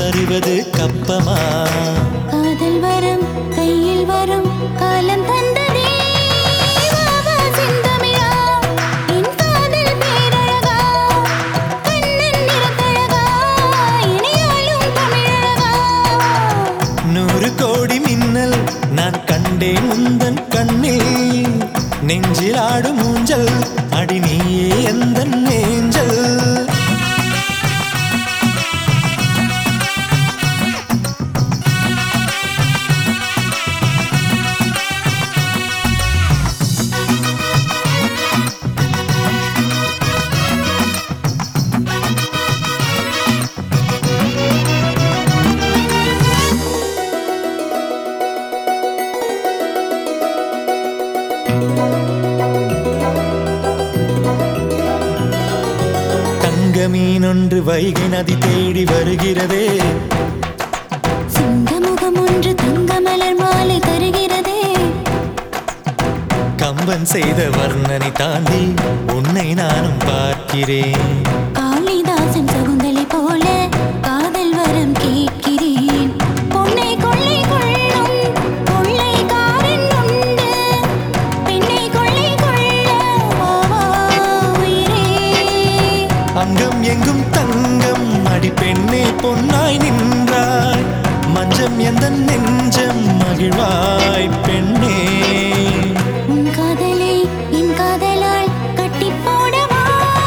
தருவது கப்பமா காதல் வரம் கையில் வரும் காலம் தந்ததே வா, வா, செந்தமிழா, என் காதல் பேரழகா. கண்ணன் நிறத்தழகா, இணையாளும் தமிழழகா. நூறு கோடி மின்னல் நான் கண்டேன் உந்தன் கண்ணில் நெஞ்சில் ஆடும் ஊஞ்சல் அடி நீயே எந்த நேஞ்சல் தங்க மீனொன்று வைகை நதி தேடி வருகிறதே சிங்கமுகம் ஒன்று தங்க மலர் மாலை தருகிறதே கம்பன் செய்த வர்ணனை தாண்டி உன்னை நானும் பார்க்கிறேன் காளிதாசன் சகுந்தலை போல காதல் வரம் கேட்கிறேன் பொன்னை கொள்ளை கொள்ளும் கொள்ளைக்காரன் உண்டு பெண்ணை கொள்ளை கொள்ள வா, வா, உயிரே அங்கம் எங்கும் தங்கம் அடி பெண்ணே பொன்னாய் நின்றாய் மஞ்சம் எந்த நெஞ்சம் மகிழ்வாய் பெண்ணே உன் காதலை என் காதலால் கட்டி போடவா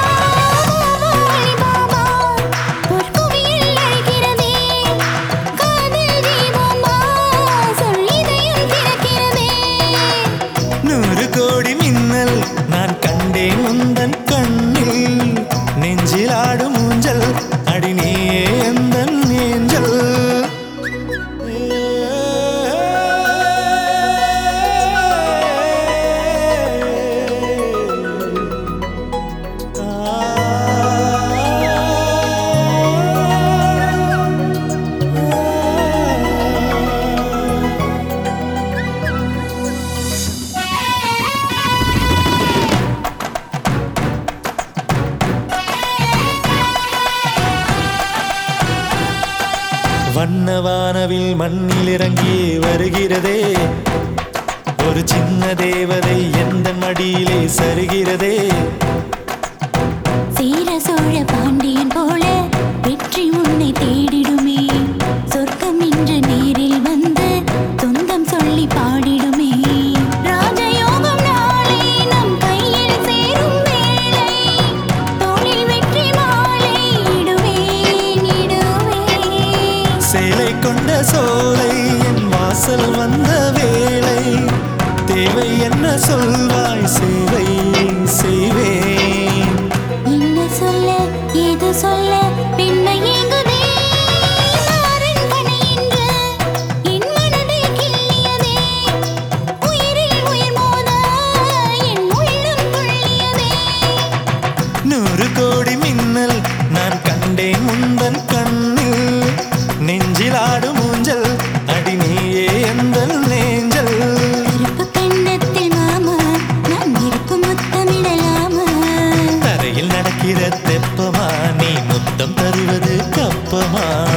பாபா பொற்குவியில் அழைக்கிறதே காதல் தீபமா சொல் இதயம் திறக்கிறதே நூறு கோடி மின்னல் நான் கண்டேன் உந்தன் கண்ணில் நெஞ்சில் ஆடும் ஊஞ்சல் அடி நீயே எந்த நேஞ்சல் வண்ண வானவில் மண்ணில் இறங்கியே வருகிறதே ஒரு சின்ன தேவதை எந்த மடியிலே சருகிறதே சீர சோழ பாண்டியன் போல வெற்றி உன்னை தேடிடுமே சொர்க்கம் இன்று நேரில் வந்து சொந்தம் சொல்லி பாடிடுமே ராஜயோகம் நாளை நம் கையில் சேரும் வேளை தோளில் வெற்றி மாலை இடுவேன் இடுவேன் சேலை கொண்ட சோலை என் வாசல் வந்த வேளை தேவை என்ன சொல்வாய் சேவை செய்வேன் என்ன சொல்ல ஏது சொல்ல பெண்மை ஏங்குதே மாறன் பனை என்று என் மனதை கிள்ளியதே உயிரில் உயிர் மோத என் உள்ளம் துள்ளியதே நூறு கோடி மின்னல் நான் கண்டேன் முந்தன் கண்ணில் நெஞ்சில் ஆடும் ஊஞ்சல் அடி நீயே எந்த நேஞ்சல் கருப்பு கண்ணத்தில் மாமா நான் இருக்கும் முத்தமிடலாமா தரையில் நடக்கிற தெப்பமா நீ முத்தம் தருவது கப்பமா